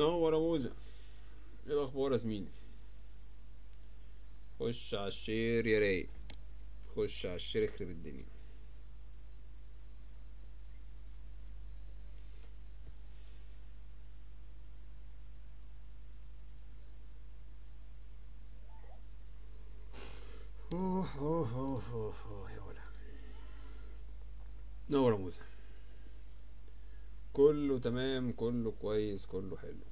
نور يا موزة ايه الاخبار يا زميلي خش على الشير يا رايق خش على الشير يخرب الدنيا اوه اوه اوه اوه اوه يا ولا نور يا موزة كله تمام كله كويس كله حلو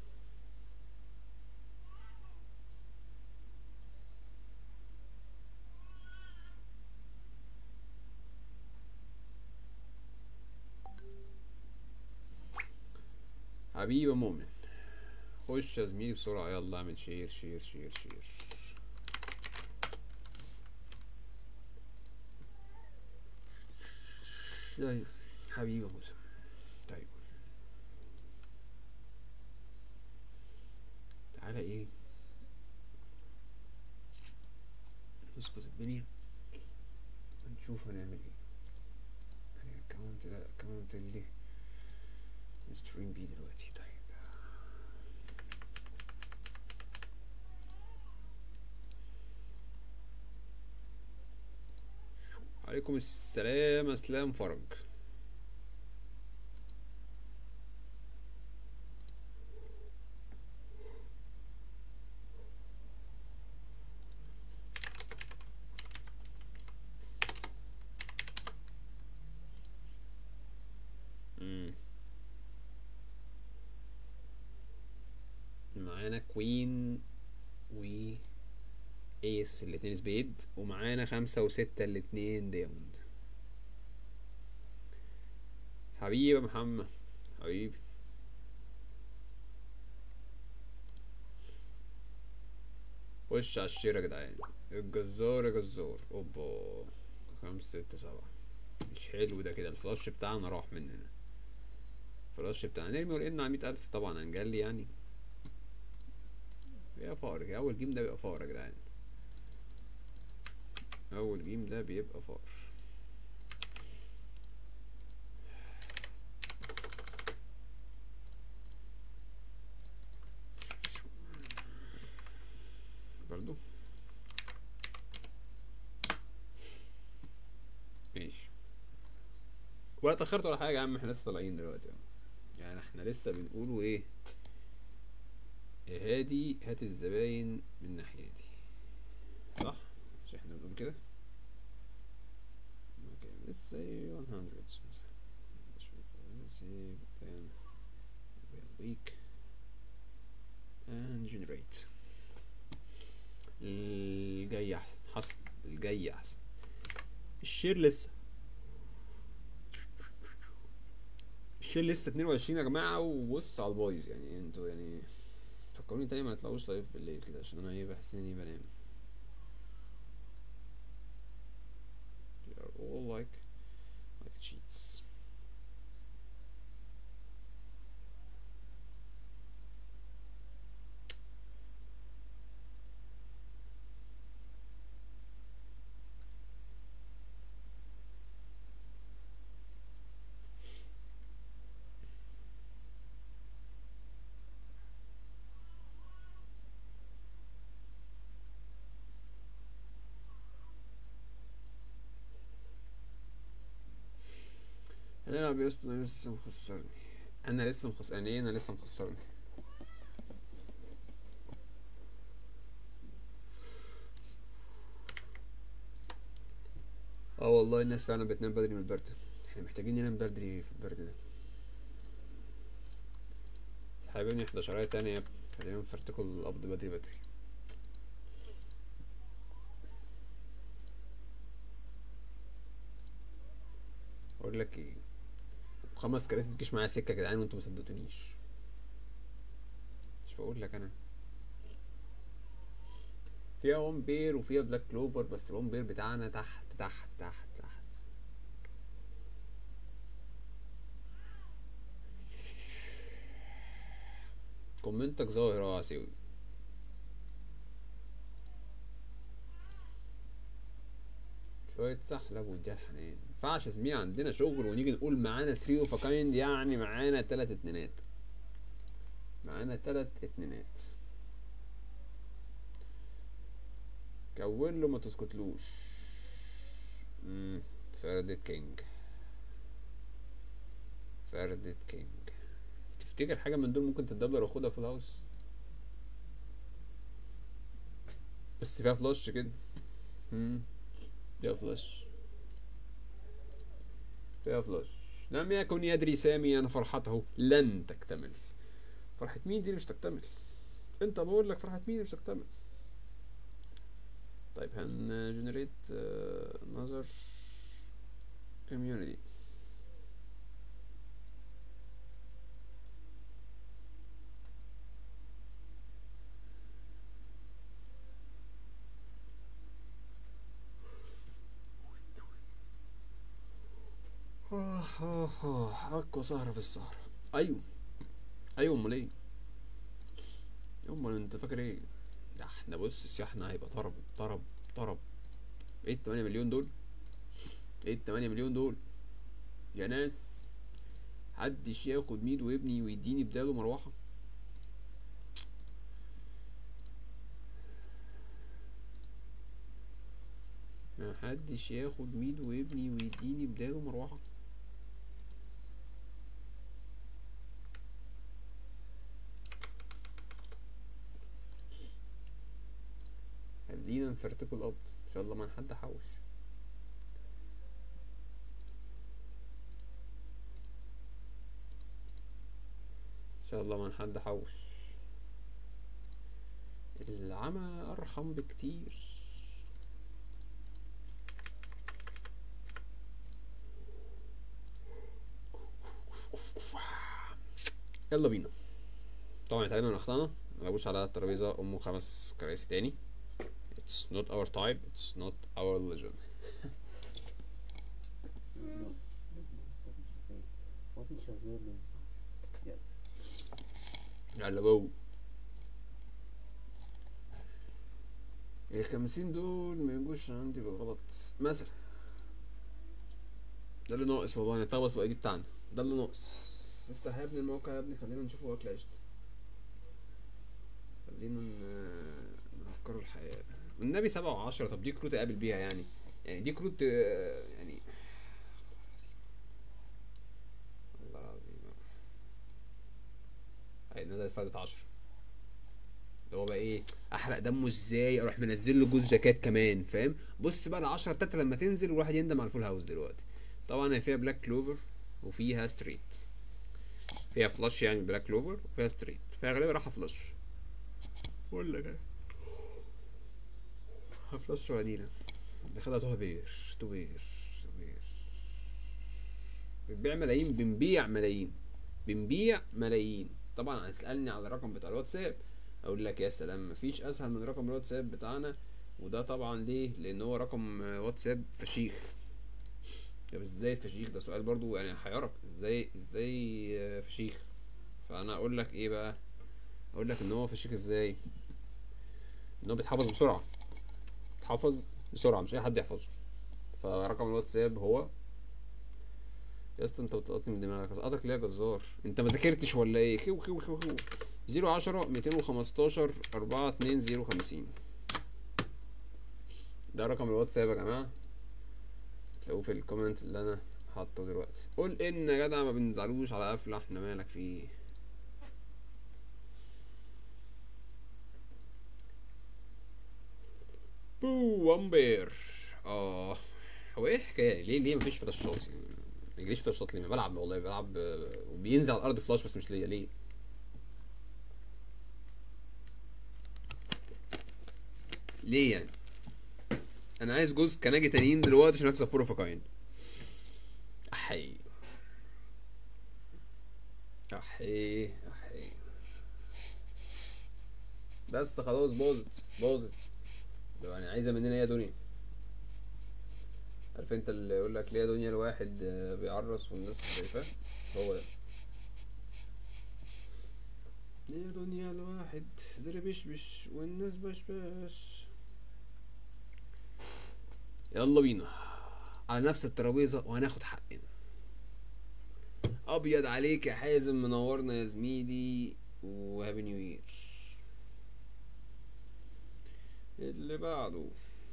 حبيبي يا مؤمن خش يا زميلي بسرعة يلا اعمل شير شير شير شير طيب حبيبي يا موسى طيب تعالى ايه نظبط الدنيا ونشوف هنعمل ايه الاكونت ده الاكونت اللي ستريم بيه دلوقتي طيب عليكم السلام اسلام فرج مم. معانا كوين و ايس الاتنين سبيد ومعانا خمسة وستة الاتنين دايموند حبيبي يا محمد حبيبي وش على الشير يا جدعان الجزار يا جزار اوبا خمسة ستة سبعة مش حلو ده كده الفلاش بتاعنا راح مننا الفلاش بتاعنا نرمي ولقينا على مية ألف طبعا هنجلي يعني بيبقى فقر كده. أول جيم ده بيبقى فقر يا جدعان أول جيم ده بيبقى فقر برضو ماشي ولا اتأخرت ولا حاجة يا عم احنا لسه طالعين دلوقتي اهو. يعني احنا لسه بنقولوا ايه يا هادي هات الزباين من ناحيتي صح مش احنا بنقول كده okay let's say 100 مثلا let's say then we'll week and generate الجاي احسن حصل الجاي احسن الشير لسه الشير لسه 22 يا جماعه وبص على البايظ يعني انتوا يعني فكروني تاني ما تطلعوش لايف بالليل كده عشان انا ايه بحس اني بنام They are all like like cheats هنلعب يا اسطى انا لسه مخسرني انا لسه مخسر يعني ايه انا لسه مخسرني اه والله الناس فعلا بتنام بدري من البرد احنا محتاجين ننام بدري في البرد ده سحبني 11 تانية خلينا نفرتكوا القبض بدري بدري اقول لك ايه خمس كراسي تجيش معايا سكه يا جدعان وانتوا ما صدقتونيش مش بقول لك انا فيها وان بير وفيها بلاك كلوفر بس الوان بير بتاعنا تحت تحت تحت تحت كومنتك ظاهر اه يا عسيوي شوية سحلب واديها الحنان مينفعش يا زميلي عندنا شغل ونيجي نقول معانا 3 اوف كايند يعني معانا تلات اتنينات معانا تلات اتنينات كون له ما تسكتلوش مم، فردة كينج فردة كينج تفتكر حاجة من دول ممكن تتدبر واخدها في الهاوس بس فيها فلاش كده مم، فيها فلاش فيها فلاش لم يكن يدري سامي أن فرحته لن تكتمل فرحة مين دي اللي مش تكتمل انت بقول لك فرحة مين اللي مش تكتمل طيب هن جنريت نظر community آه آه آه أقوى سهرة في السهرة أيوة أيوة أمال إيه أمال أنت فاكر إيه ده احنا بص السياحنا هيبقى طرب طرب طرب ايه التمانية مليون دول ايه التمانية مليون دول يا ناس محدش ياخد ميد وابني ويديني بداله مروحة محدش ياخد ميد وابني ويديني بداله مروحة خلينا نفرتكوا القبض ان شاء الله ما حد حوش ان شاء الله ما حد حوش العمى ارحم بكتير يلا بينا طبعا اتعلمنا من اخطائنا ملعبوش على الترابيزه امه خمس كراسي تاني It's not our type, it's not our religion. وفي شغال يلا جو الخمسين دول ما يجوش عندي بالغلط مثلا ده اللي ناقص والله نتلخبط في الاي دي بتاعنا ده اللي ناقص افتح يا ابني الموقع يا ابني خلينا نشوف هو اكل عيشنا خلينا ن- نفكروا الحياة والنبي سبعة وعشرة طب دي كروت اقابل بيها يعني يعني دي كروت آه، يعني والله العظيم هي نزلت فردة عشرة اللي هو بقى ايه احرق دمه ازاي اروح منزل له جوز جاكيت كمان فاهم بص بقى العشرة التالتة لما تنزل والواحد يندم على الفول هاوس دلوقتي طبعا هي فيها بلاك كلوفر وفيها ستريت فيها فلاش يعني بلاك كلوفر وفيها ستريت فيها غالبا راحة فلاش ولا كده فلاش ونيلة اللي خدها توها بير تو بير تو بير بتبيع ملايين بنبيع ملايين بنبيع ملايين طبعا هتسألني على الرقم بتاع الواتساب اقول لك يا سلام مفيش اسهل من رقم الواتساب بتاعنا وده طبعا ليه لان هو رقم آه، واتساب فشيخ طب ازاي فشيخ ده سؤال برضو يعني هيحيرك ازاي ازاي آه، فشيخ فانا اقول لك ايه بقى اقول لك ان هو فشيخ ازاي ان هو بيتحفظ بسرعه بيتحفظ بسرعه مش اي حد يحفظه فرقم الواتساب هو يا اسطى انت بتقطم من دماغك اسقطك ليه يا جزار انت ما ذاكرتش ولا ايه خيو خيو خيو خيو زيرو عشرة ميتين وخمستاشر أربعة اتنين زيرو خمسين ده رقم الواتساب يا جماعة تلاقوه في الكومنت اللي أنا حاطه دلوقتي قول إن يا جدع ما بنزعلوش على قفلة احنا مالك في ايه بو وامبير اه هو ايه الحكايه ليه ليه مفيش فلاشات يعني ما يجيليش فلاشات ليه ما بلعب والله بلعب آه، وبينزل على الارض فلاش بس مش ليا ليه ليه يعني انا عايز جزء كناجي تانيين دلوقتي عشان اكسب فور اوف كاين احي احي احي بس خلاص باظت باظت لو يعني عايزه مننا ايه يا دنيا عارف انت اللي يقول لك ليه يا دنيا الواحد آه، بيعرس والناس شايفاه هو ده ليه يا دنيا الواحد زر بشبش والناس بشبش يلا بينا على نفس الترابيزة وهناخد حقنا أبيض عليك يا حازم منورنا يا زميلي وهابي نيو يير اللي بعده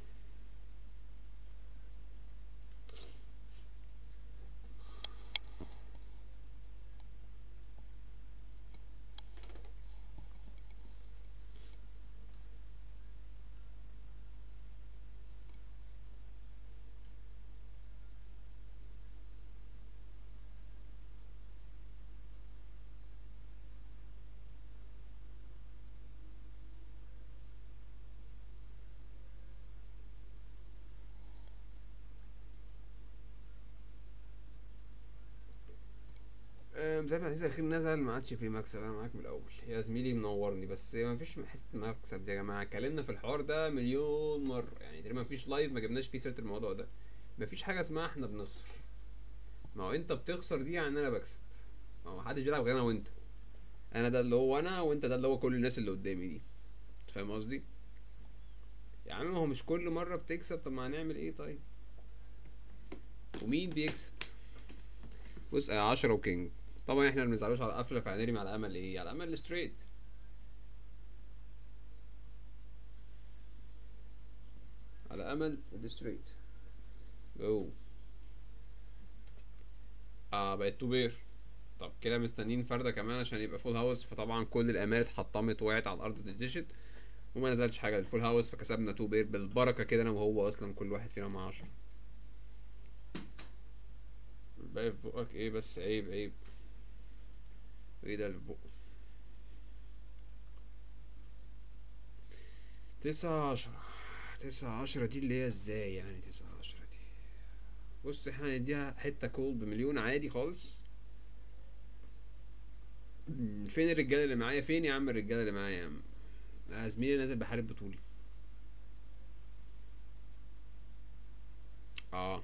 آم، زي ما العزيز الاخير نزل ما عادش في مكسب انا معاك من الاول يا زميلي منورني بس ما فيش حته مكسب دي يا جماعه اتكلمنا في الحوار ده مليون مره يعني تقريبا ما فيش لايف ما جبناش فيه سيره الموضوع ده ما فيش حاجه اسمها احنا بنخسر ما هو انت بتخسر دي يعني انا بكسب ما هو محدش بيلعب غير انا وانت انا ده اللي هو انا وانت ده اللي هو كل الناس اللي قدامي دي أنت فاهم قصدي يا عم ما هو مش كل مره بتكسب طب ما هنعمل ايه طيب ومين بيكسب بص آه، عشرة وكينج طبعا احنا ما بنزعلوش على قفله فهنرمي على امل ايه على امل ستريت على امل الستريت جو اه بقت تو بير طب كده مستنيين فردة كمان عشان يبقى فول هاوس فطبعا كل الامال اتحطمت وقعت على الارض اتدشت وما نزلش حاجه للفول هاوس فكسبنا تو بير بالبركه كده انا وهو اصلا كل واحد فينا مع عشرة الباقي في بقك ايه بس عيب عيب ايه ده اللي في بقه تسعة عشرة تسعة عشرة دي اللي هي ازاي يعني تسعة عشرة دي بص احنا هنديها حتة كول بمليون عادي خالص مم، فين الرجالة اللي معايا فين يا عم الرجالة اللي معايا يا عم آه، زميلي نازل بحارب بطولي اه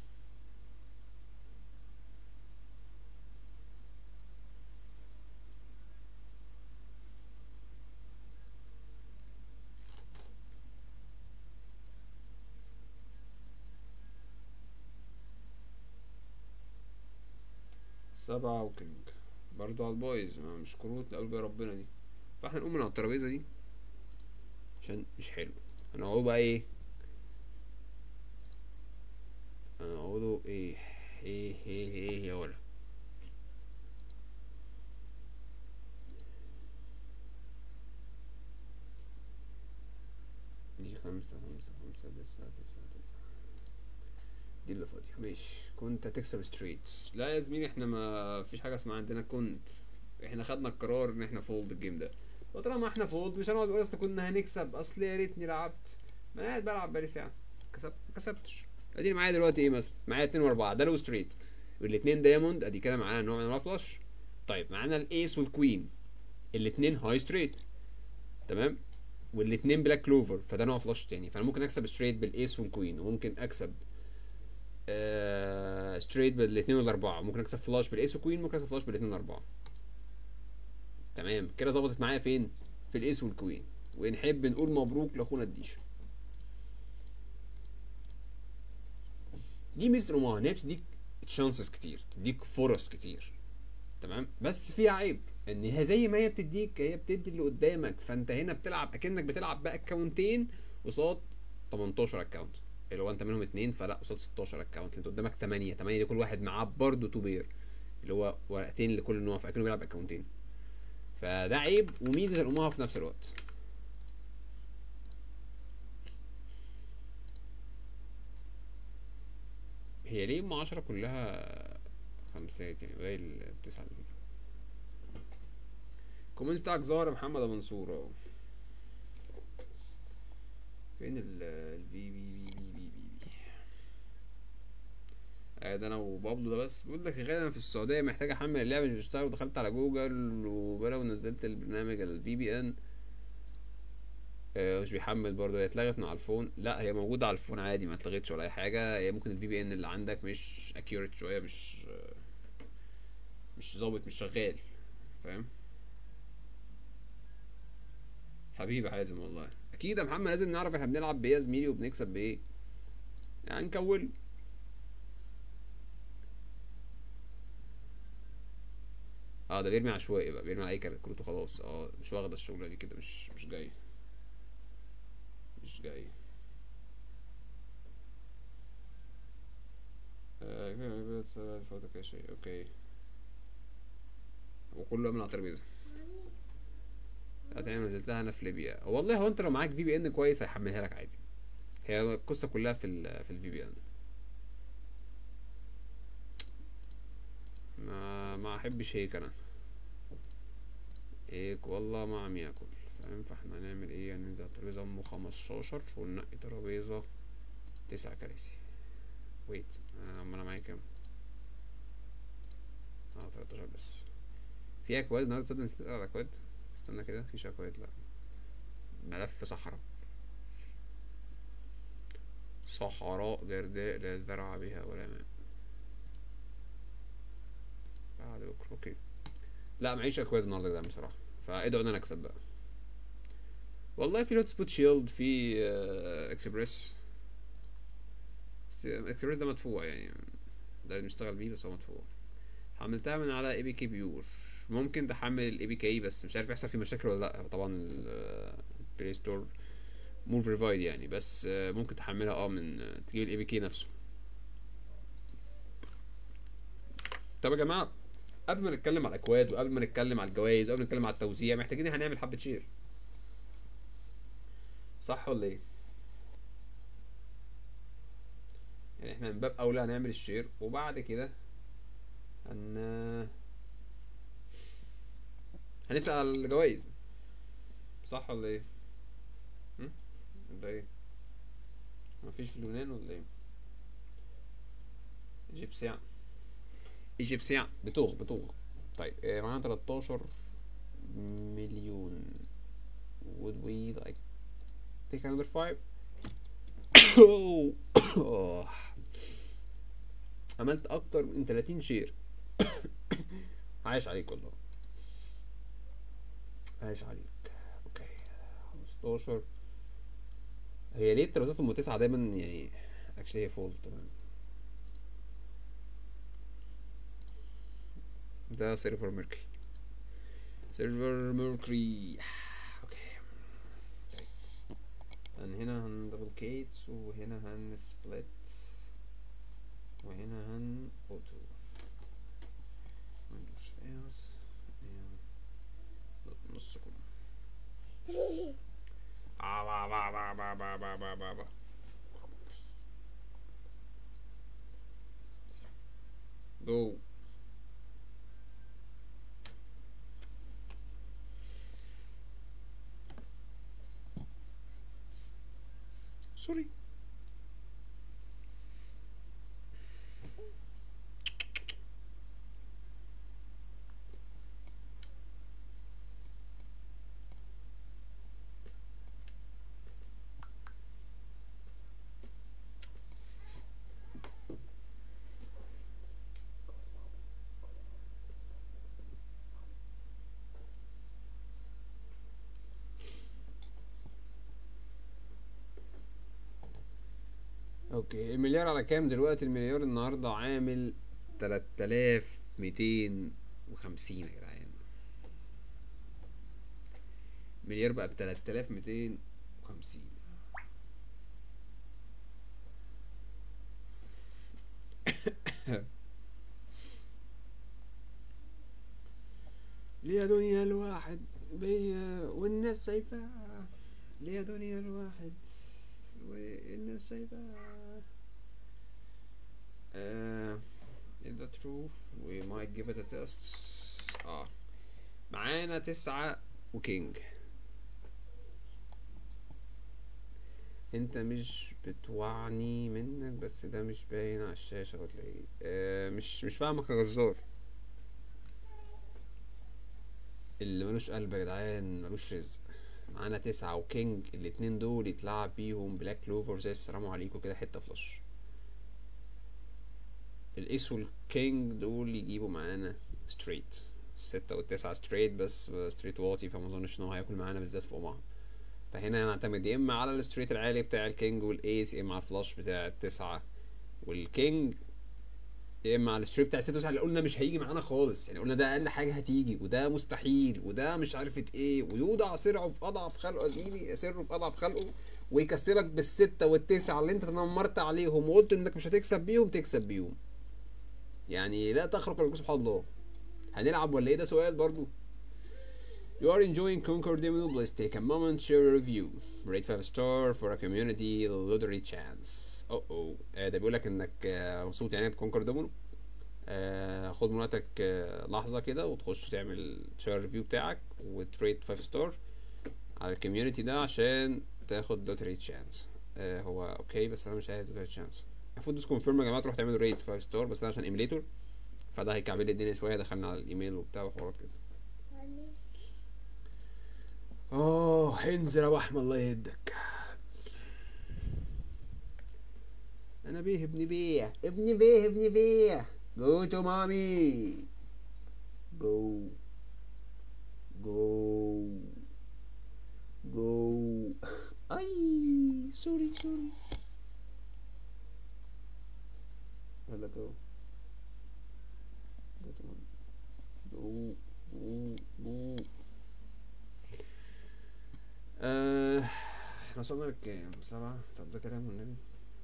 سبعة وكينج برضو على البايظ ما مش كروت لقلب يا ربنا دي فاحنا نقوم من على الترابيزة دي عشان مش حلو هنقعدوا بقى ايه هنقعدوا ايه ايه ايه ايه يا ولا دي خمسة خمسة خمسة تسعة تسعة تسعة دي اللي فاضية ماشي كنت هتكسب ستريت لا يا زميلي احنا ما فيش حاجة اسمها عندنا كنت احنا خدنا القرار ان احنا فولد الجيم ده وطالما احنا فولد مش هنقعد نقول اصل كنا هنكسب اصل يا ريتني لعبت ما انا قاعد بلعب بقالي ساعة كسبت ما كسبتش اديني معايا دلوقتي ايه مثلا معايا اتنين واربعة ده لو ستريت والاتنين دايموند ادي كده معانا نوع من انواع فلاش طيب معانا الايس والكوين الاتنين هاي ستريت تمام والاتنين بلاك كلوفر فده نوع فلاش تاني فانا ممكن اكسب ستريت بالايس والكوين وممكن اكسب آه ستريت بالاثنين والاربعه ممكن اكسب فلاش بالايس والكوين ممكن اكسب فلاش بالاثنين والاربعه تمام كده ظبطت معايا فين في الايس والكوين ونحب نقول مبروك لاخونا الديش دي ميزه الامها ان هي بتديك تشانسز كتير تديك فرص كتير تمام بس فيها عيب ان هي زي ما هي بتديك هي بتدي اللي قدامك فانت هنا بتلعب اكنك بتلعب باكونتين قصاد 18 اكونت اللي هو انت منهم اتنين فلا قصاد 16 اكونت انت قدامك 8 8 دي كل واحد معاه برضه تو بير اللي هو ورقتين لكل نوع فاكنه بيلعب اكونتين فده عيب وميزه الامها في نفس الوقت هي ليه ام 10 كلها خمسات يعني باقي التسعة دي الكومنت بتاعك ظاهر يا محمد ابو منصور اهو فين ال البي بي بي بي بي بي بي قاعد انا وبابلو ده بس بيقول لك يا غالي انا في السعوديه محتاج احمل اللعبه مش بتشتغل ودخلت على جوجل وبلا ونزلت البرنامج الفي بي ان مش بيحمل برضه هي اتلغت من على الفون لا هي موجوده على الفون عادي ما اتلغتش ولا اي حاجه هي ممكن الفي بي ان اللي عندك مش اكيوريت شويه مش مش ظابط مش شغال فاهم حبيبي حازم والله اكيد يا محمد لازم نعرف احنا بنلعب بايه يا زميلي وبنكسب بايه يعني نكون اه ده بيرمي عشوائي بقى بيرمي على اي كارت كروت وخلاص اه مش واخده الشغله دي كده مش مش جاي مش جاي آه، فوتو كاشي اوكي وكله من على الترابيزه هتعمل نزلتها انا في ليبيا والله هو انت لو معاك في بي ان كويس هيحملها لك عادي هي القصه كلها في ال في الفي بي ان ما ما احبش هيك انا هيك والله ما عم ياكل فاهم فاحنا هنعمل ايه هننزل على ترابيزه ام خمستاشر وننقي ترابيزه تسع كراسي ويت اما انا معايا كام اه 13 بس في اكواد النهارده تصدق نسيت اقرا الاكواد استنى كده مفيش اكواد لا ملف صحراء صحراء جرداء لا زرع بها ولا ماء بعد بكره اوكي لا معيش اكواد النهارده يا جدعان بصراحه فادعوا ان انا اكسب بقى والله في لوت سبوت شيلد في آه، اكسبريس بس اكسبريس ده مدفوع يعني ده اللي بنشتغل بيه بس هو مدفوع حملتها من على اي بي كي بيور ممكن تحمل الاي بي كي بس مش عارف يحصل فيه مشاكل ولا لا طبعا البلاي ستور مو بروفايد يعني بس آه، ممكن تحملها اه من آه، تجيب الاي بي كي نفسه طب يا جماعه قبل ما نتكلم على الاكواد وقبل ما نتكلم على الجوائز وقبل ما نتكلم على التوزيع محتاجين هنعمل حبه شير صح ولا ايه يعني احنا من باب اولى هنعمل الشير وبعد كده هن هنسأل على الجوائز صح ولا ايه هم؟ ولا ايه مفيش في اليونان ولا ايه ايجيبسيان ايجيبسيان بتوغ بتوغ طيب آه، معانا 13 مليون would we like take another five أوه. عملت اكتر من 30 شير عايش عليك والله عايش عليك اوكي 15 هي ليه الترابيزات ام تسعة دايما يعني اكشلي هي فول تمام ده سيرفر ميركري سيرفر ميركري اوكي هن هنا هن دبل كيتس وهنا هن سبليت وهنا هن اوتو نص كم آه با با با با با با با با با. Go. Sorry. اوكي المليار على كام دلوقتي المليار النهارده عامل 3250 يا جدعان مليار بقى ب 3250 ليه يا دنيا الواحد بيا والناس شايفاه ليه يا دنيا الواحد والناس شايفاه Uh, is that true? We might give it a test. اه معانا تسعة وكينج انت مش بتوعني منك بس ده مش باين على الشاشة ولا ايه آه مش مش فاهمك يا جزار اللي ملوش قلب يا جدعان ملوش رزق معانا تسعة وكينج الاتنين دول يتلعب بيهم بلاك كلوفر زي السلام عليكم كده حتة فلاش الايس والكينج دول يجيبوا معانا ستريت الستة والتسعة ستريت بس ستريت واطي فما اظنش ان هو هياكل معانا بالذات فوق بعض فهنا هنعتمد يا اما على الستريت العالي بتاع الكينج والايس يا اما على الفلاش بتاع التسعة والكينج يا اما على الستريب بتاع 6 اللي قلنا مش هيجي معانا خالص يعني قلنا ده اقل حاجه هتيجي وده مستحيل وده مش عارفه ايه ويوضع سرعه في اضعف خلقه يا زميلي سره في اضعف خلقه ويكسبك بالسته والتسعه اللي انت تنمرت عليهم وقلت انك مش هتكسب بيهم تكسب بيهم يعني لا تخرق الوجود سبحان الله هنلعب ولا ايه ده سؤال برضو You are enjoying Conquer Domino, please take a moment, share a review. Rate 5 star for a community lottery chance. Oh oh. آه ده بيقول لك انك آه، مبسوط يعني بكونكر دومينو. آه خد من وقتك آه لحظة كده وتخش تعمل شير ريفيو بتاعك وتريت 5 ستار على الكوميونتي ده عشان تاخد لوتري تشانس. آه هو اوكي بس انا مش عايز لوتري تشانس. المفروض تدوس كونفيرم يا جماعة تروح تعملوا ريت 5 ستار بس انا عشان ايميليتور فده هيكعبل لي الدنيا شوية دخلنا على الايميل وبتاع وحوارات كده. اه انزل يا ابو احمد الله يهدك انا بيه ابن بيه ابن بيه ابن بيه جو تو مامي جو جو جو اي سوري سوري يلا جو جو تو مامي جو جو جو آه، احنا وصلنا لكام؟ سبعة؟ طب ده كلام والنبي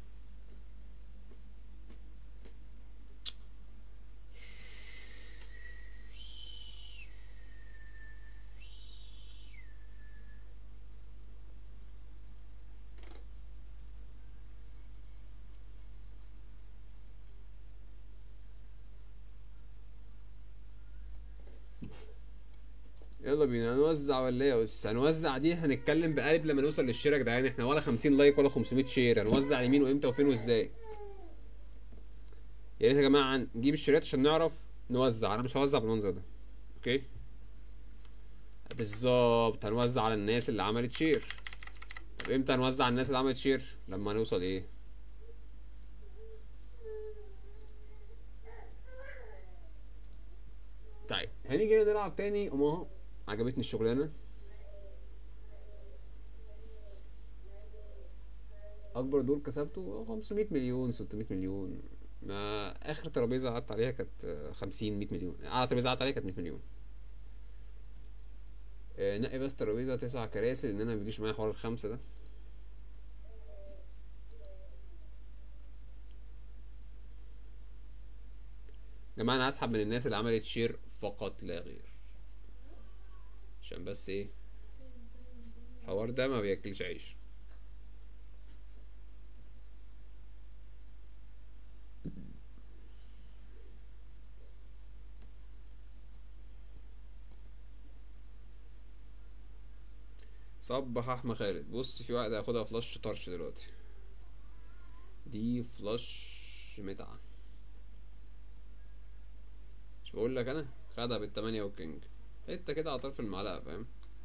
يلا بينا هنوزع ولا ايه يا أس؟ هنوزع دي هنتكلم بقلب لما نوصل للشير يا جدعان احنا ولا 50 لايك ولا 500 شير هنوزع لمين وامتى وفين وازاي يا ريت يا جماعه نجيب الشيرات عشان نعرف نوزع انا مش هوزع بالمنظر ده اوكي بالظبط هنوزع على الناس اللي عملت شير طب امتى هنوزع على الناس اللي عملت شير لما نوصل ايه طيب هنيجي هنا نلعب تاني اما عجبتني الشغلانه اكبر دور كسبته 500 مليون 600 مليون ما اخر ترابيزه قعدت عليها كانت آه، 50 100 مليون اعلى ترابيزه قعدت عليها كانت 100 مليون آه، نقي بس ترابيزه تسع كراسي لان انا ما بيجيش معايا حوار الخمسه ده يا جماعه انا هسحب من الناس اللي عملت شير فقط لا غير عشان بس ايه الحوار ده ما بياكلش عيش صبح احمد خالد بص في واحد هياخدها فلاش طرش دلوقتي دي فلاش متعة مش بقول لك انا خدها بالتمانية والكينج حتة كده على طرف المعلقة فاهم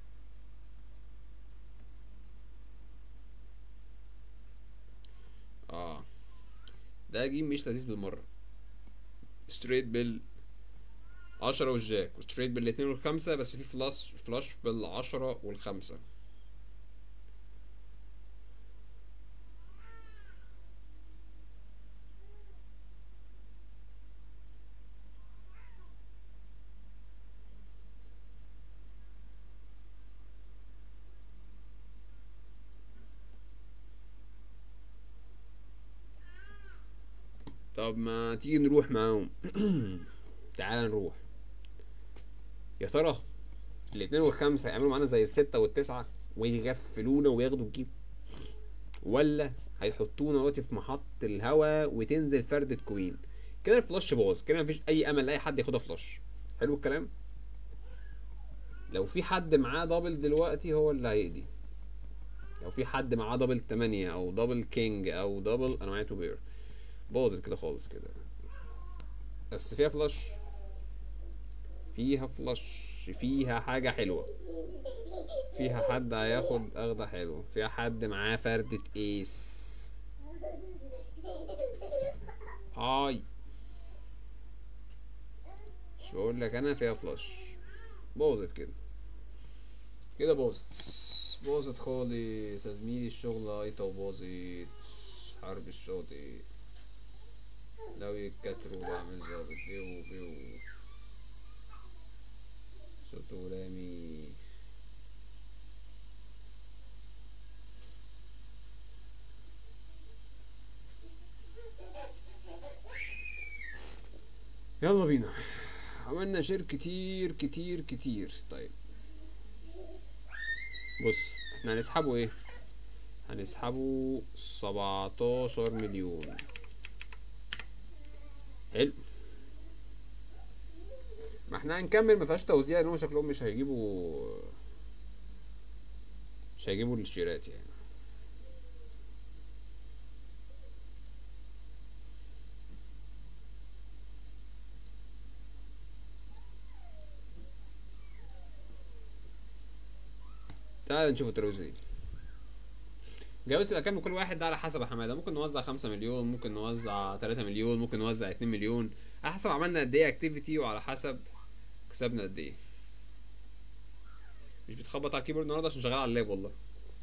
اه ده جيم مش لذيذ بالمرة ستريت بال عشرة والجاك وستريت بالاتنين والخمسة بس في فلاش فلاش بالعشرة والخمسة طب ما تيجي نروح معاهم تعال نروح يا ترى الاتنين والخمسة هيعملوا معانا زي الستة والتسعة ويغفلونا وياخدوا الجيم ولا هيحطونا دلوقتي في محط الهوا وتنزل فردة كوين كده الفلاش باظ كده مفيش أي أمل لأي حد ياخدها فلاش حلو الكلام لو في حد معاه دبل دلوقتي هو اللي هيقضي لو في حد معاه دبل تمانية أو دبل كينج أو دبل أنا معايا تو بير باظت كده خالص كده بس فيها فلاش فيها فلاش فيها حاجة حلوة فيها حد هياخد أخدة حلوة فيها حد معاه فردة ايس هاي مش بقول لك انا فيها فلاش باظت كده كده باظت باظت خالص يا زميلي الشغل هايطة وباظت حرب الشاطئ لو يتكتروا بعمل ظابط بيو بيو صوت غلامي يلا بينا عملنا شير كتير كتير كتير طيب بص احنا هنسحبه ايه هنسحبه سبعتاشر مليون حلو ما احنا هنكمل ما فيهاش توزيع لان هم شكلهم مش هيجيبوا مش هيجيبوا الشيرات يعني تعال نشوف الترويج دي جوائز الارقام لكل واحد ده على حسب يا حماده ممكن نوزع خمسة مليون ممكن نوزع تلاتة مليون ممكن نوزع اتنين مليون على حسب عملنا قد ايه اكتيفيتي وعلى حسب كسبنا قد ايه مش بتخبط على الكيبورد النهارده عشان شغال على اللاب والله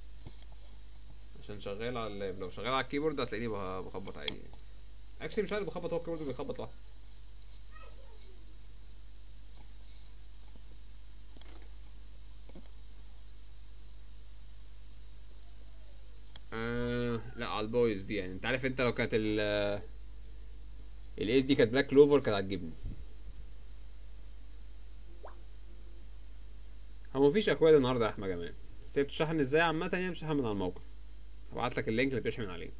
عشان شغال على اللاب لو شغال على الكيبورد هتلاقيني بخ- بخبط عادي اكشلي مش عارف بخبط هو الكيبورد بيخبط لوحده آه لا على البويز دي يعني انت عارف انت لو كانت ال الايس دي كانت بلاك كلوفر كانت هتجيبني هو مفيش اكواد النهارده يا احمد جمال بس هي بتشحن ازاي عامه يعني بتشحن من على الموقع هبعت لك اللينك اللي بتشحن عليه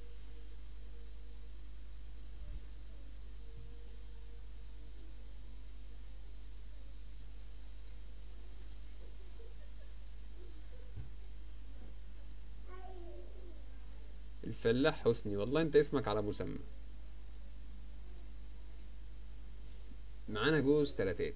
الفلاح حسني والله انت اسمك على مسمى معانا جوز تلاتات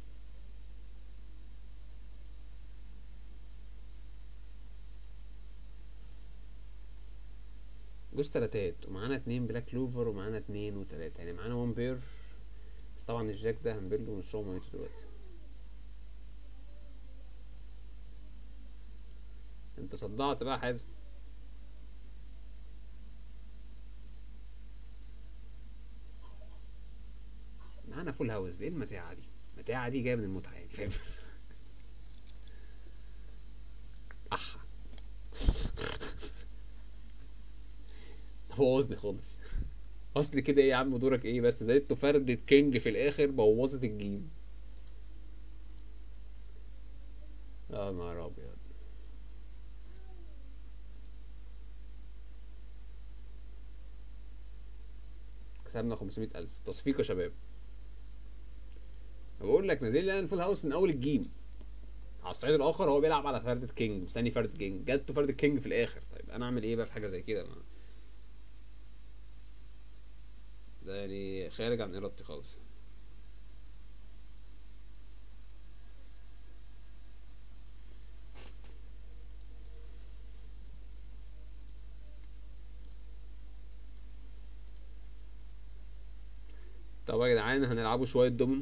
جوز تلاتات ومعانا اتنين بلاك كلوفر ومعانا اتنين وتلاتة يعني معانا وان بير بس طبعا الجاك ده هنبله ونشربه ميته دلوقتي انت صدعت بقى يا حازم معانا فول هاوس دي ايه المتاعة دي المتاعة دي جاية من المتعة يعني فاهم اح بوظني خالص اصل كده ايه يا عم دورك ايه بس زادت فردة كينج في الاخر بوظت الجيم اه نهار ابيض كسبنا 500 ألف تصفيق يا شباب بقول لك نازل لي انا الفول هاوس من اول الجيم على الصعيد الاخر هو بيلعب على فردة كينج مستني فردة كينج جات له فردة كينج في الاخر طيب انا اعمل ايه بقى في حاجه زي كده ما ده يعني خارج عن ارادتي خالص طب يا جدعان هنلعبوا شويه دومينو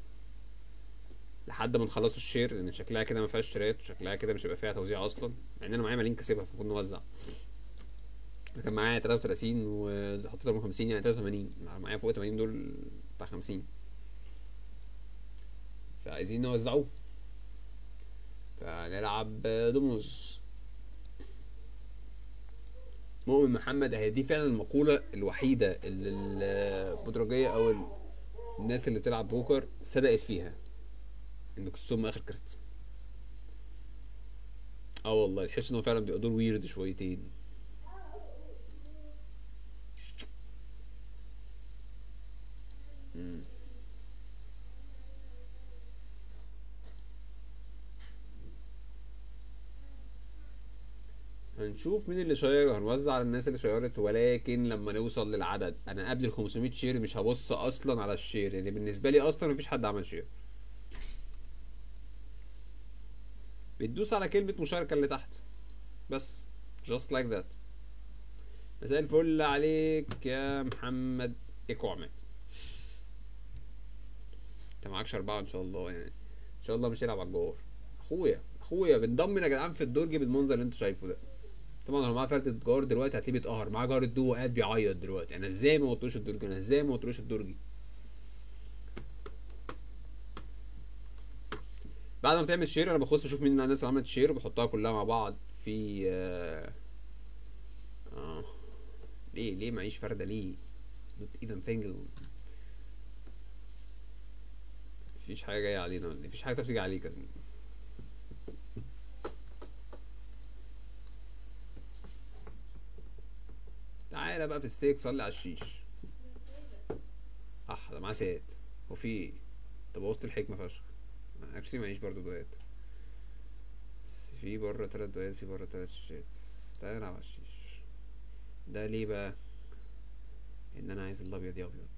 لحد ما نخلصوا الشير لان شكلها كده ما فيهاش شيرات وشكلها كده مش هيبقى فيها توزيع اصلا مع ان انا معايا ملايين كسبها فالمفروض نوزع أنا كان معايا 33 وحطيتهم 50 يعني 83 معايا فوق 80 دول بتاع 50 فعايزين نوزعوه فنلعب دوموز مؤمن محمد اهي دي فعلا المقولة الوحيدة اللي البودرجية او ال- الناس اللي بتلعب بوكر صدقت فيها انك تصوم اخر كارت اه والله تحس ان هو فعلا بيبقى دور ويرد شويتين مم. هنشوف مين اللي شير هنوزع على الناس اللي شيرت ولكن لما نوصل للعدد انا قبل ال 500 شير مش هبص اصلا على الشير يعني بالنسبه لي اصلا مفيش حد عمل شير بتدوس على كلمه مشاركه اللي تحت بس just like that مساء الفل عليك يا محمد ايكو عماد انت معكش اربعه ان شاء الله يعني ان شاء الله مش هيلعب على الجوار اخويا اخويا بنضمن يا جدعان في الدرج بالمنظر اللي انتوا شايفه ده طبعا لو معاه فردة جار دلوقتي هتلاقيه بيتقهر معاه جار الدو وقاعد بيعيط دلوقتي انا ازاي ما قلتلوش الدرجي انا ازاي ما قلتلوش الدرجي بعد ما تعمل شير انا بخش اشوف مين الناس اللي عملت شير وبحطها كلها مع بعض في آه... آه. ليه ليه معيش فردة ليه not even single مفيش حاجة جاية علينا ولا إيه؟ مفيش حاجة تعرف تيجي عليك يا زميلي تعالى بقى في السيك صلي على الشيش اه ده معاه سات هو في ايه طب بوظت الحكمة فشخ اكشلي معيش برضو دوات بس في بره تلات دوات في بره تلات شيشات تعالى نلعب على الشيش ده ليه بقى ان انا عايز الابيض يا ابيض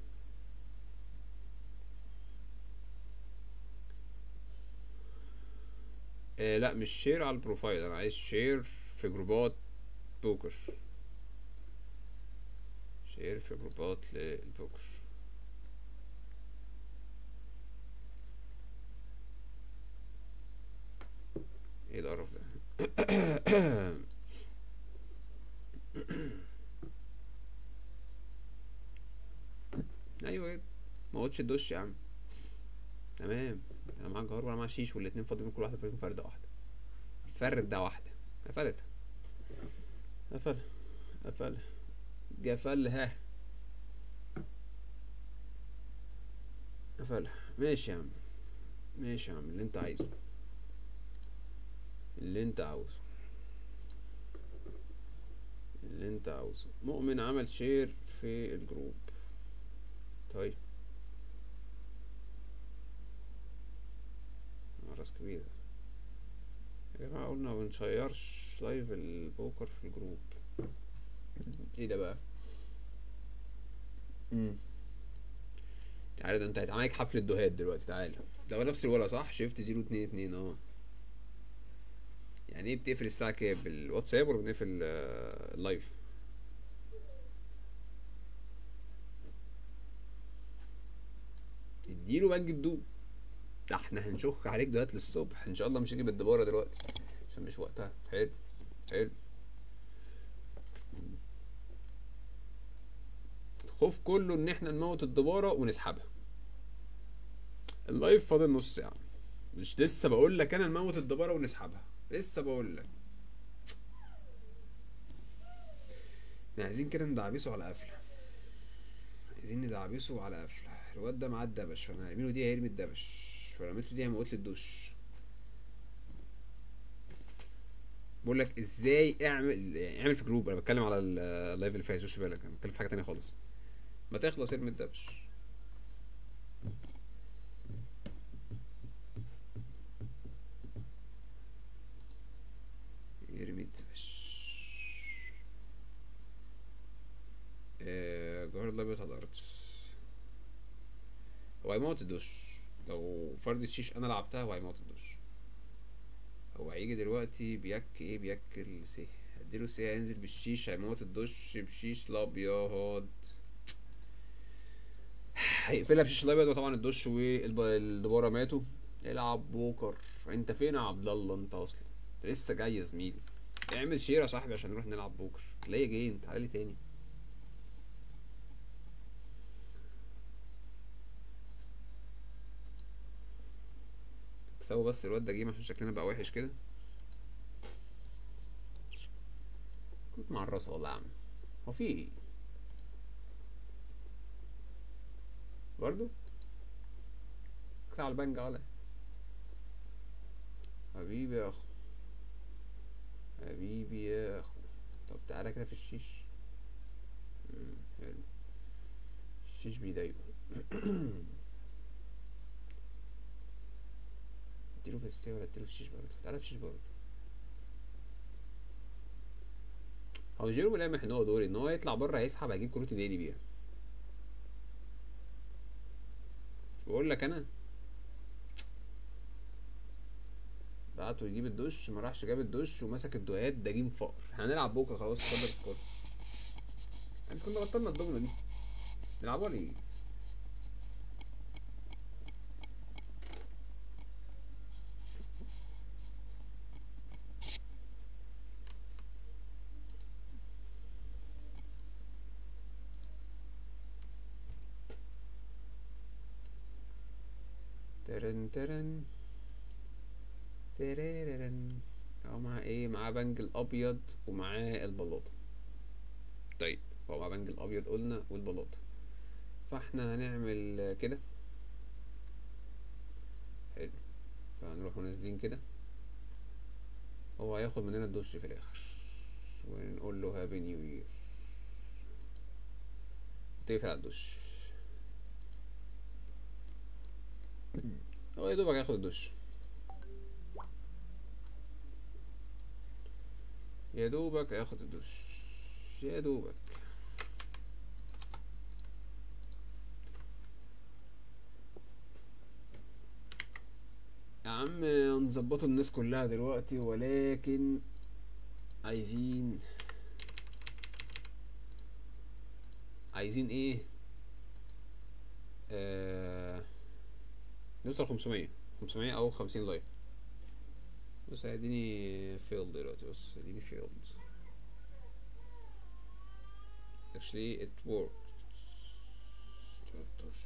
آه لا مش شير على البروفايل انا عايز شير في جروبات بوكر شير في جروبات للبوكر ايه القرف ده ايوه كده ما قلتش الدش يا عم تمام انا معاك جهار وانا معايا شيش والاتنين فاضيين كل واحده فيهم فرده واحده فردة واحده قفلتها قفل قفل قفلها قفلها ماشي يا عم ماشي يا عم اللي انت عايزه اللي انت عاوزه اللي انت عاوزه مؤمن عمل شير في الجروب طيب راس كبيرة يا جماعة قلنا ما بنشيرش لايف البوكر في الجروب ايه ده بقى امم تعالى ده انت هيتعمل حفلة دوهات دلوقتي تعالى ده هو نفس الولا صح شيفت زيرو اتنين اتنين اه يعني ايه بتقفل الساعة كام بالواتساب ولا بنقفل آه، اللايف اديله بنج الدوب ده احنا هنشخ عليك دلوقتي للصبح ان شاء الله مش هنجيب الدبارة دلوقتي عشان مش وقتها حلو حلو الخوف كله ان احنا نموت الدبارة ونسحبها اللايف فاضل نص ساعة مش لسه بقول لك انا نموت الدبارة ونسحبها لسه بقول لك احنا عايزين كده ندعبسه على قفلة عايزين ندعبسه على قفلة الواد ده معاه الدبش فانا هرميله دي هيرمي الدبش فرميته دي هيموت لي الدش بقول لك ازاي اعمل يعني اعمل في جروب انا بتكلم على ال- اللايف اللي فات خش بالك انا بتكلم في حاجه تانية خالص ما تخلص ارمي الدبش يرمي الدبش آه، جوهر الابيض على الارض هو هيموت الدش لو فرد الشيش انا لعبتها هو هيموت الدش هو هيجي دلوقتي بيك ايه بياكل سي اديله سي هينزل بالشيش هيموت الدش بشيش الابيض هيقفلها بشيش الابيض وطبعا الدش والدبارة ماتوا العب بوكر انت فين يا عبد الله انت اصلا انت لسه جاي يا زميلي اعمل شير يا صاحبي عشان نروح نلعب بوكر تلاقي جايين تعالى لي تاني سووا بس الواد ده جيم عشان شكلنا بقى وحش كده كنت مع الراس والله يا عم هو في ايه برضو على البنج على حبيبي يا اخو حبيبي يا اخو طب تعالى كده في الشيش مم، حلو الشيش بيضايقه اديله في السي ولا اديله في الشيش برضه تعالى في الشيش برضه هو جيرو لامح ان هو دوري ان هو يطلع بره هيسحب هيجيب كروت ديلي بيها بقول لك انا بعته يجيب الدش ما راحش جاب الدش ومسك الدوات ده جيم فقر احنا هنلعب بكره خلاص اتفضل سكور احنا مش كنا بطلنا الدومنه دي نلعبوها ليه ترن ترن تريرن هو مع ايه معاه بنج الابيض ومعاه البلاطه طيب هو معاه بنج الابيض قلنا والبلاطه فاحنا هنعمل كده حلو فهنروح نازلين كده هو هياخد مننا الدش في الاخر ونقول له هابي نيو يير تقفل على الدش هو يا دوبك هياخد الدش يا دوبك هياخد الدش يا دوبك يا عم نظبطوا الناس كلها دلوقتي ولكن عايزين عايزين ايه آه... نوصل 500 500 او 50 لايك بص هيديني فيلد دلوقتي بص هيديني فيلد actually it worked 13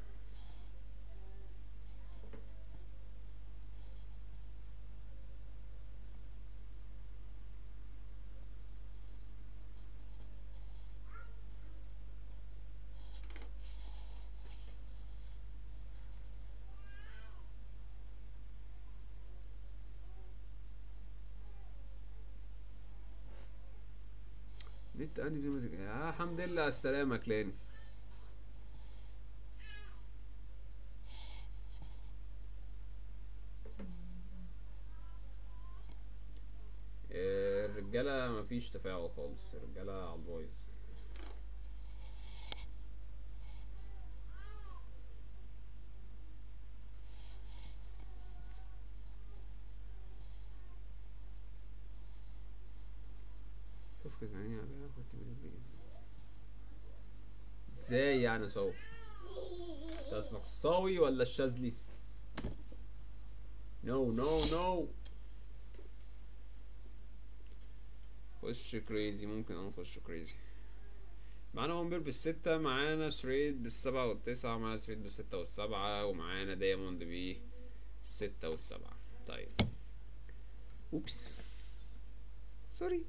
نت عندي دي مزيكا يا الحمد لله على السلامة كلاني آه، الرجالة مفيش تفاعل خالص الرجالة على البايظ شوف كده يعني عليها كنت من البيت ازاي يعني صاوي انت اسمك الصاوي ولا الشاذلي نو نو نو خش كريزي ممكن اه نخش كريزي معانا ومبر بالستة معانا ستريت بالسبعة والتسعة معانا ستريت بالستة والسبعة ومعانا دايموند بالستة والسبعة طيب اوبس سوري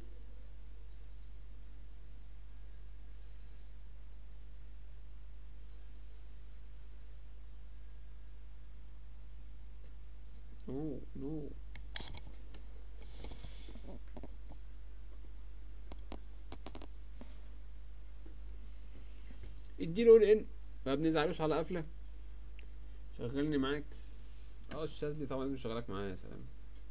No, no. اديله الان ما بنزعلوش على قفله شغلني معاك اه الشاذلي طبعا لازم شغلك معايا يا سلام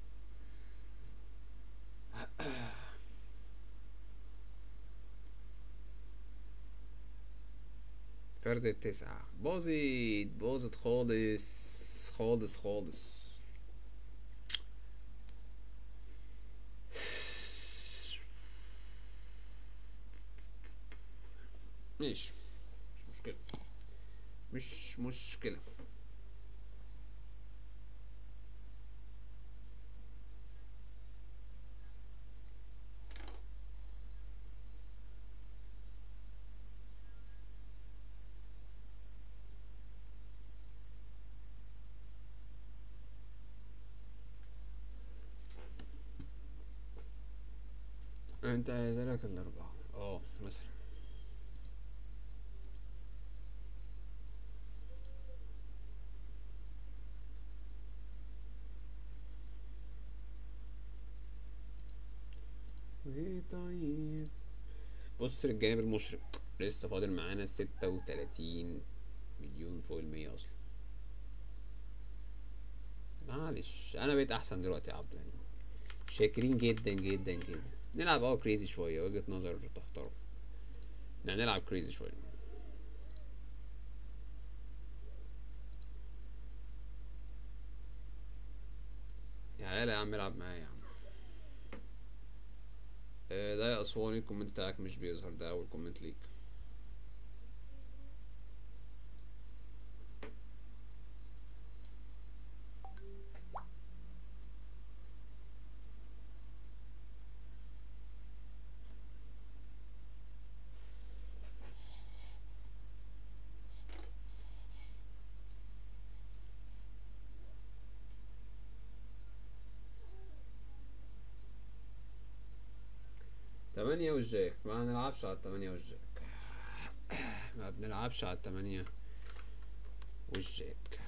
فرد التسعة باظت باظت خالص خالص خالص ماشي مش مشكلة مش مشكلة انت عايزلك الاربعة اه مثلا ايه طيب بص للجانب المشرق لسه فاضل معانا ستة وتلاتين مليون فوق المية اصلا معلش انا بقيت احسن دلوقتي يا عبد يعني شاكرين جدا جدا جدا نلعب اه كريزي شوية وجهة نظر تحترم يعني نلعب كريزي شوية تعالى يا عم العب معايا يا عم آه، ده يا اسواني الكومنت بتاعك مش بيظهر ده اول كومنت ليك التمانية والجاك ما نلعبش على التمانية والجاك ما بنلعبش على التمانية والجاك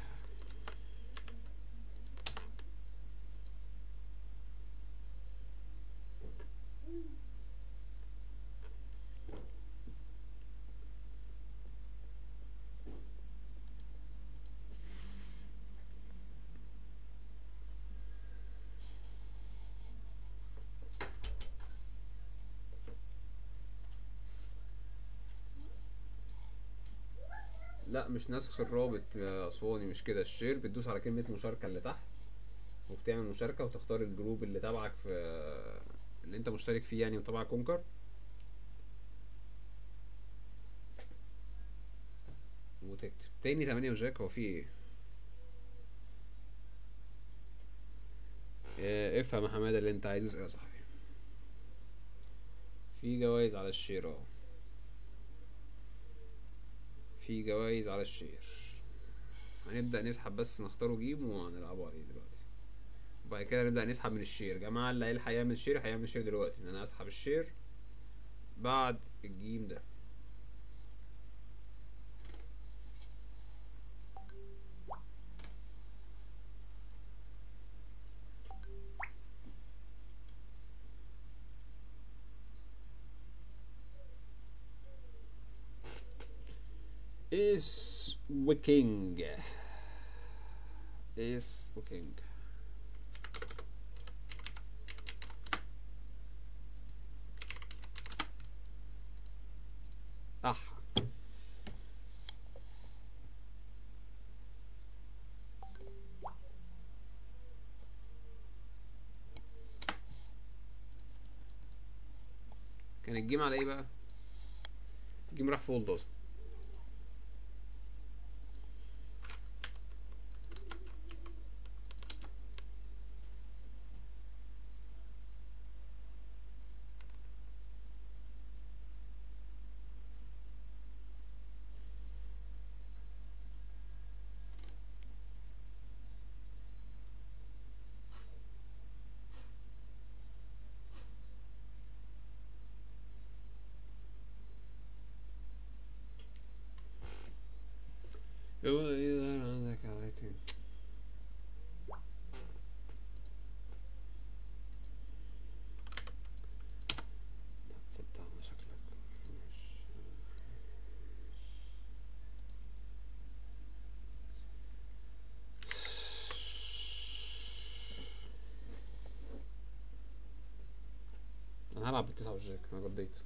لا مش نسخ الرابط يا اسواني مش كده الشير بتدوس على كلمة مشاركة اللي تحت وبتعمل مشاركة وتختار الجروب اللي تبعك في اللي انت مشترك فيه يعني وتبع كونكر وتكتب تاني تمانية وجاك هو فيه ايه إيه، افهم يا حمادة اللي انت عايزه اسأل يا صاحبي في جوايز على الشير اهو في جوايز على الشير هنبدأ نسحب بس نختاره جيم وهنلعبه عليه دلوقتي وبعد كده نبدأ نسحب من الشير جماعة اللي هيلحق يعمل شير هيعمل شير دلوقتي ان انا اسحب الشير بعد الجيم ده is wiking is wiking ah كان الجيم على ايه بقى الجيم راح فولد اصلا هو إذا عندك عليتين صدقني شكلك مش انا هلعب بالتسعة والجاك انا رديت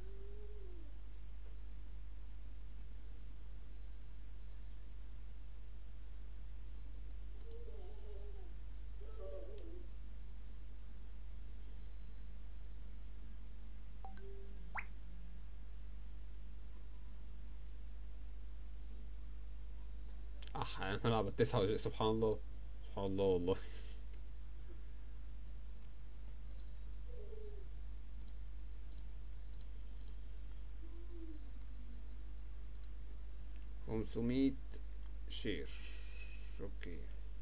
اح انا هلعب بالتسعة والجاك سبحان الله سبحان الله والله خمسمية شير اوكي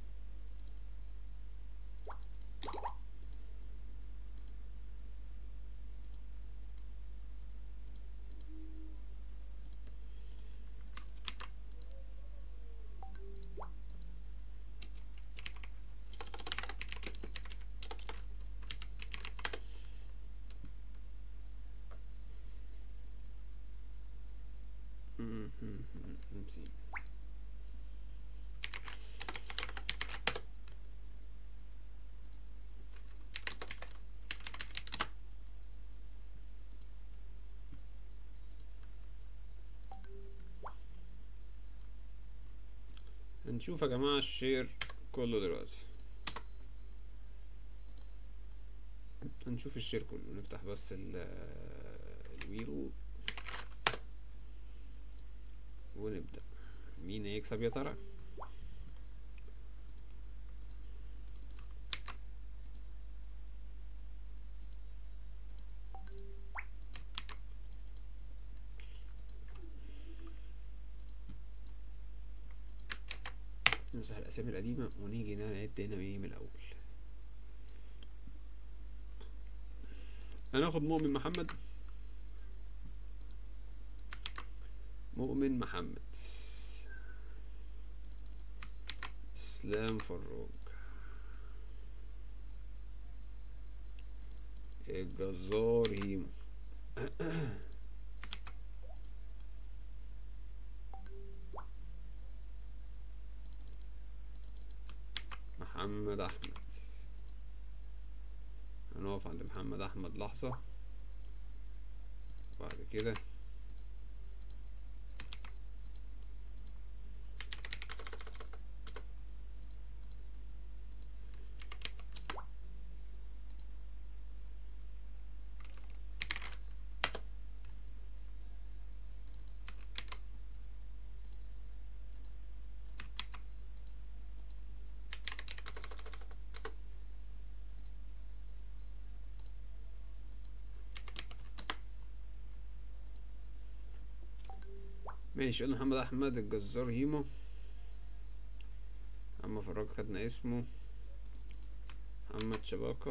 خمسين هنشوف يا جماعة الشير كله دلوقتي هنشوف الشير كله نفتح بس ال الويل ونبدأ مين هيكسب يا ترى نمسح الأسامي القديمة ونيجي نعد هنا ايه من الأول هناخد مؤمن محمد مؤمن محمد اسلام فروج الجزار هيمو محمد احمد هنقف عند محمد احمد لحظة بعد كده ماشي قلنا محمد احمد الجزار هيمو اما فراج خدنا اسمه محمد شباكة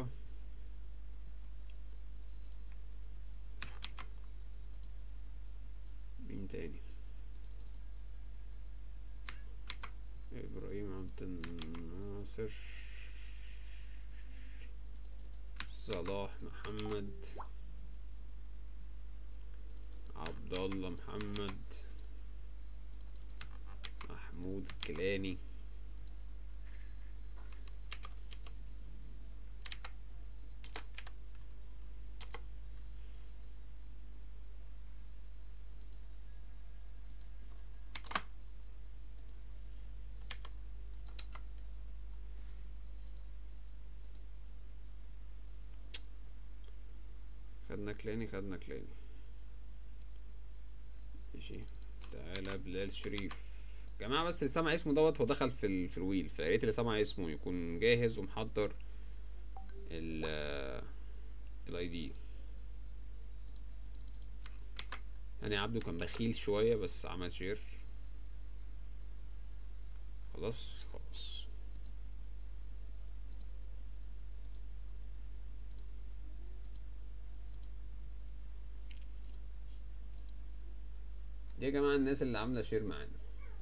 مين تاني ابراهيم عبد الناصر صلاح محمد عبد الله محمد محمود الكيلاني خدنا كلاني خدنا كلاني ماشي تعالى بلال شريف جماعة بس اللي سمع اسمه دوت هو دخل في ال... في الويل فيا ريت اللي سمع اسمه يكون جاهز ومحضر ال الاي دي يعني عبده كان بخيل شوية بس عمل شير خلاص خلاص دي يا جماعة الناس اللي عاملة شير معانا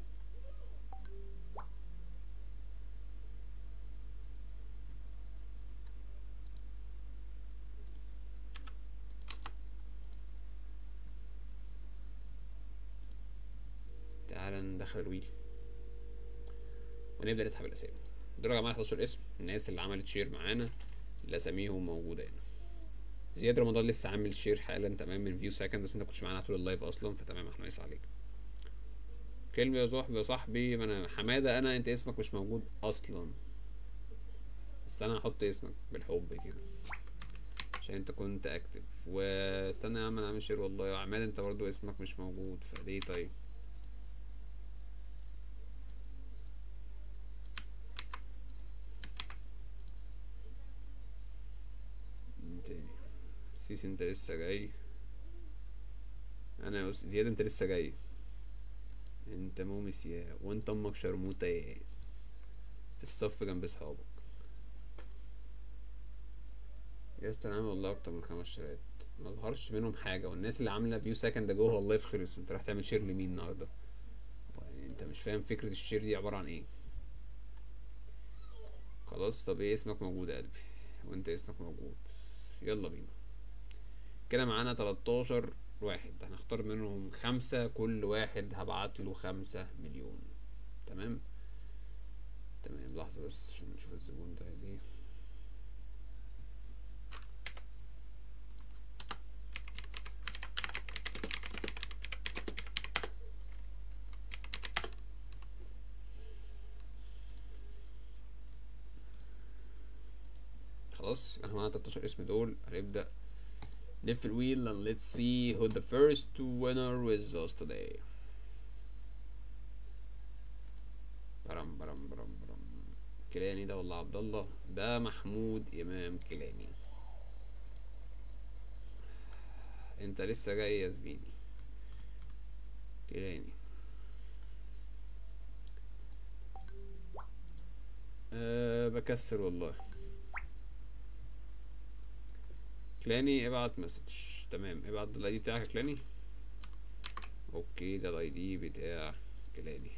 تعالى ندخل الويل ونبدأ نسحب الأسامي دول يا جماعة 11 اسم الناس اللي عملت شير معانا اللي أساميهم موجودة هنا زياد رمضان لسه عامل شير حالا تمام من فيو سكند بس انت كنتش معانا طول اللايف اصلا فتمام احنا ناقص عليك كلمة يا صاحبي يا صاحبي ما انا حمادة انا انت اسمك مش موجود اصلا بس انا هحط اسمك بالحب كده عشان انت كنت اكتف واستنى يا عم انا عامل شير والله يا عماد انت برضو اسمك مش موجود فليه طيب مين تاني سيسي انت لسه جاي انا يا أس- زياد انت لسه جاي انت مومس يا وانت امك شرموطة يا في الصف جنب صحابك يا اسطى انا عامل والله اكتر من خمس شيرات ما ظهرش منهم حاجة والناس اللي عاملة فيو سكند ده جوه اللايف خلص انت رايح تعمل شير لمين النهاردة يعني انت مش فاهم فكرة الشير دي عبارة عن ايه خلاص طب ايه اسمك موجود يا قلبي وانت اسمك موجود يلا بينا كده معانا 13 واحد هنختار منهم خمسة كل واحد هبعت له خمسة مليون تمام تمام لحظة بس عشان نشوف الزبون ده عايز ايه خلاص احنا معانا 13 اسم دول هنبدأ نلف الويل and let's see who the first winner with us today برم برم برم برم كيلاني ده ولا عبد الله ده محمود امام كيلاني انت لسه جاي يا زميلي كيلاني أه بكسر والله كلاني ابعت مسج تمام ابعت الاي دي بتاعك يا كلاني اوكي ده الاي دي بتاع كلاني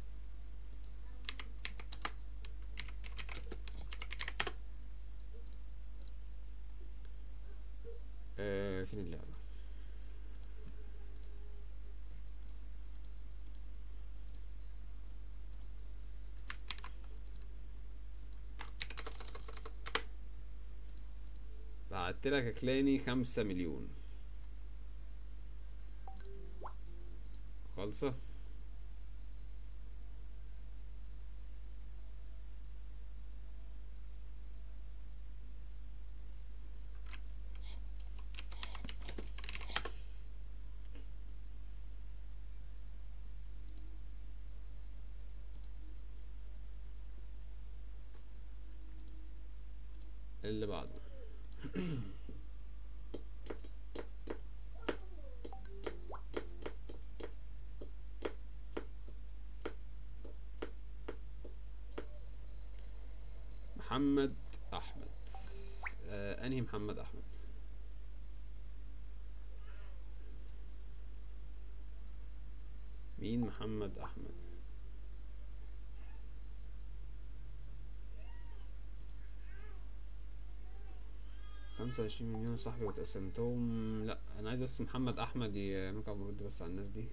آه فين اللعبة بعت لك يا كلاني خمسة مليون خالصة اللي بعده محمد احمد آه انهي محمد احمد مين محمد احمد خمسة وعشرين مليون يا صاحبي وتقسمتهم لا انا عايز بس محمد احمد ي- ممكن برد بس على الناس دي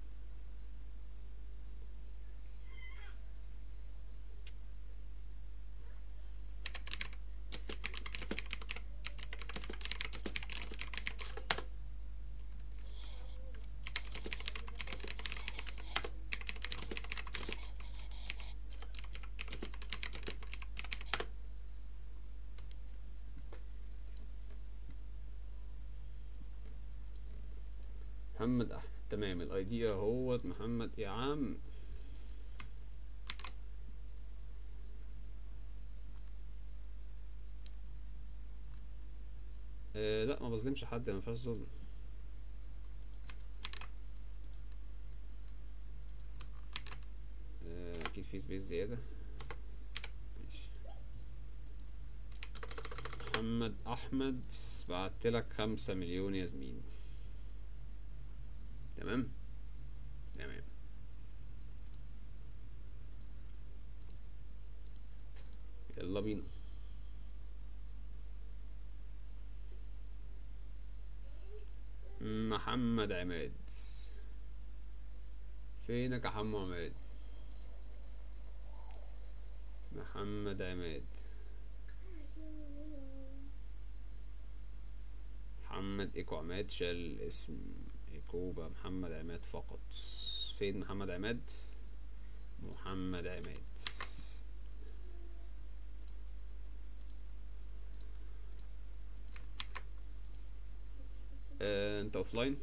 محمد احمد تمام الاي دي اهوت محمد يا عم آه لا ما بظلمش حد ما فيهاش ظلم آه اكيد في سبيس زيادة ماشي محمد احمد بعتلك خمسة مليون يا زميلي تمام تمام يلا بينا محمد عماد فينك يا حمو عماد محمد عماد محمد ايكو عماد شال اسم ايكوبا محمد عماد فقط فين محمد عماد محمد عماد آه، انت اوفلاين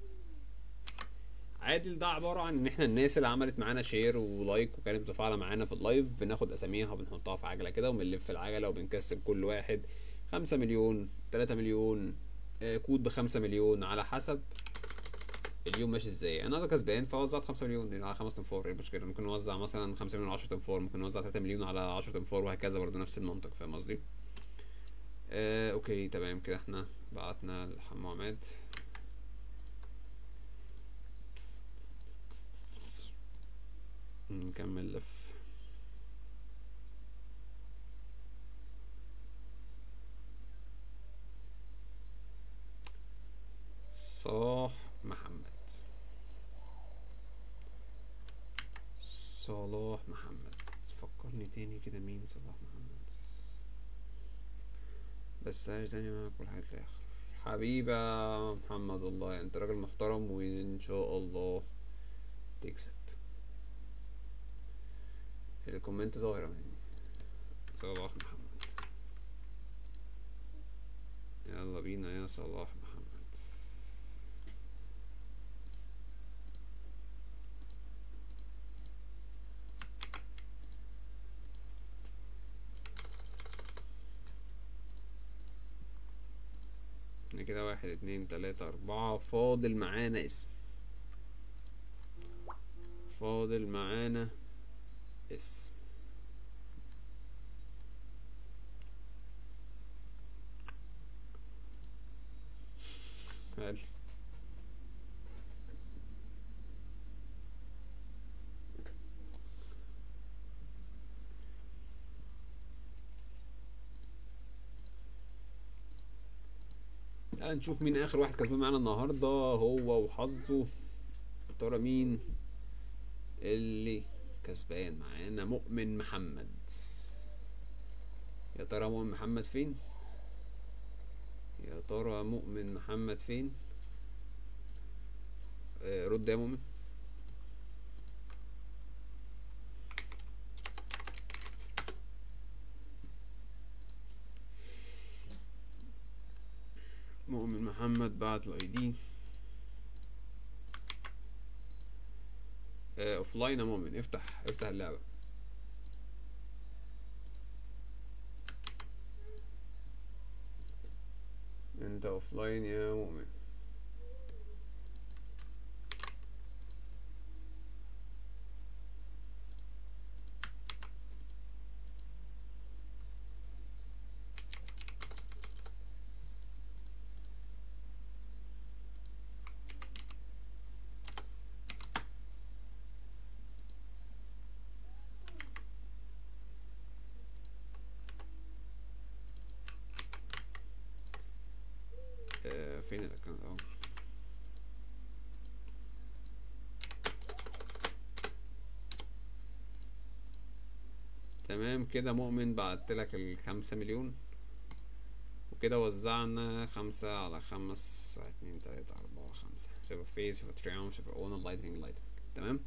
عادل ده عبارة عن ان احنا الناس اللي عملت معانا شير ولايك وكانت متفاعلة معانا في اللايف بناخد اساميها وبنحطها في عجلة كده وبنلف العجلة وبنكسب كل واحد خمسة مليون تلاتة مليون آه، كود بخمسة مليون على حسب اليوم ماشي ازاي انا النهارده كسبان فوزعت 5 مليون على خمس تنفور ايه المشكله ممكن نوزع مثلا 5 مليون على 10 تنفور ممكن نوزع 3 مليون على 10 تنفور وهكذا برضه نفس المنطق فاهم قصدي آه اوكي تمام كده احنا بعتنا لحمو عماد نكمل لف صلاح محمد صلاح محمد فكرني تاني كده مين صلاح محمد بس عايش تاني معاك كل حاجة في الآخر حبيبي يا محمد والله انت راجل محترم وان شاء الله تكسب الكومنت ظاهرة مني صلاح محمد يلا بينا يا صلاح محمد احنا كده واحد اتنين تلاتة أربعة فاضل معانا اسم فاضل معانا اسم هل هنشوف مين اخر واحد كسبان معانا النهارده هو وحظه يا ترى مين اللي كسبان معانا مؤمن محمد يا ترى مؤمن محمد فين يا ترى مؤمن محمد فين آه، رد يا مؤمن مؤمن محمد بعت الاي دي اوف لاين يا مؤمن افتح افتح اللعبة انت اوف لاين يا مؤمن آه، فين الاكونت اهو تمام كده مؤمن بعت لك الخمسة مليون وكده وزعنا خمسة على خمس واحد اتنين تلاتة أربعة خمسة صفر فيس صفر تريون صفر اون لايتنج لايتنج تمام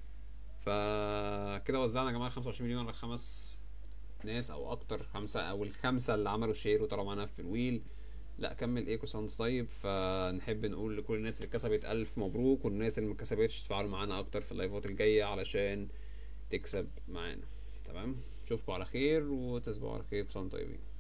فكده وزعنا يا جماعة خمسة وعشرين مليون على خمس ناس أو أكتر خمسة أو الخمسة اللي عملوا شير وطلعوا معانا في الويل لا كمل ايكو ساوند طيب فنحب نقول لكل الناس اللي كسبت الف مبروك والناس اللي ما كسبتش تفعلوا معانا اكتر في اللايفات الجايه علشان تكسب معانا تمام اشوفكم على خير وتصبحوا على خير بصوم طيبين